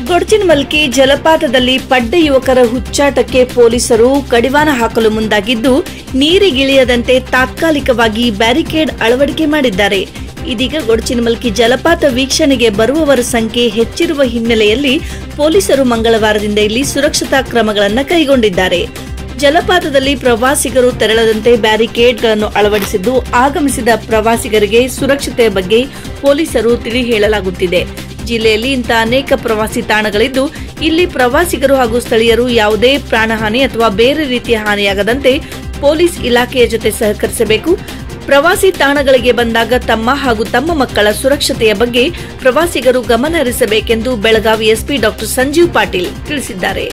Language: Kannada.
ಗೊಡ್ಚಿನಮಲ್ಕಿ ಜಲಪಾತದಲ್ಲಿ ಪಡ್ಡ ಯುವಕರ ಹುಚ್ಚಾಟಕ್ಕೆ ಪೊಲೀಸರು ಕಡಿವಾಣ ಹಾಕಲು ಮುಂದಾಗಿದ್ದು ನೀರಿಗಿಳಿಯದಂತೆ ತಾತ್ಕಾಲಿಕವಾಗಿ ಬ್ಯಾರಿಕೇಡ್ ಅಳವಡಿಕೆ ಮಾಡಿದ್ದಾರೆ ಇದೀಗ ಗೊಡ್ಚಿನಮಲ್ಕಿ ಜಲಪಾತ ವೀಕ್ಷಣೆಗೆ ಬರುವವರ ಸಂಖ್ಯೆ ಹೆಚ್ಚಿರುವ ಹಿನ್ನೆಲೆಯಲ್ಲಿ ಪೊಲೀಸರು ಮಂಗಳವಾರದಿಂದ ಇಲ್ಲಿ ಸುರಕ್ಷತಾ ಕ್ರಮಗಳನ್ನು ಕೈಗೊಂಡಿದ್ದಾರೆ ಜಲಪಾತದಲ್ಲಿ ಪ್ರವಾಸಿಗರು ತೆರಳದಂತೆ ಬ್ಯಾರಿಕೇಡ್ಗಳನ್ನು ಅಳವಡಿಸಿದ್ದು ಆಗಮಿಸಿದ ಪ್ರವಾಸಿಗರಿಗೆ ಸುರಕ್ಷತೆಯ ಬಗ್ಗೆ ಪೊಲೀಸರು ತಿಳಿ ಹೇಳಲಾಗುತ್ತಿದೆ ಜಿಲ್ಲೆಯಲ್ಲಿ ಇಂಥ ಅನೇಕ ಪ್ರವಾಸಿ ತಾಣಗಳಿದ್ದು ಇಲ್ಲಿ ಪ್ರವಾಸಿಗರು ಹಾಗೂ ಸ್ಥಳೀಯರು ಯಾವುದೇ ಪ್ರಾಣಹಾನಿ ಅಥವಾ ಬೇರೆ ರೀತಿಯ ಹಾನಿಯಾಗದಂತೆ ಪೊಲೀಸ್ ಇಲಾಖೆಯ ಜೊತೆ ಸಹಕರಿಸಬೇಕು ಪ್ರವಾಸಿ ತಾಣಗಳಿಗೆ ಬಂದಾಗ ತಮ್ಮ ಹಾಗೂ ತಮ್ಮ ಮಕ್ಕಳ ಸುರಕ್ಷತೆಯ ಬಗ್ಗೆ ಪ್ರವಾಸಿಗರು ಗಮನ ಹರಿಸಬೇಕೆಂದು ಬೆಳಗಾವಿ ಎಸ್ಪಿ ಡಾಕ್ಟರ್ ಸಂಜೀವ್ ಪಾಟೀಲ್ ತಿಳಿಸಿದ್ದಾರೆ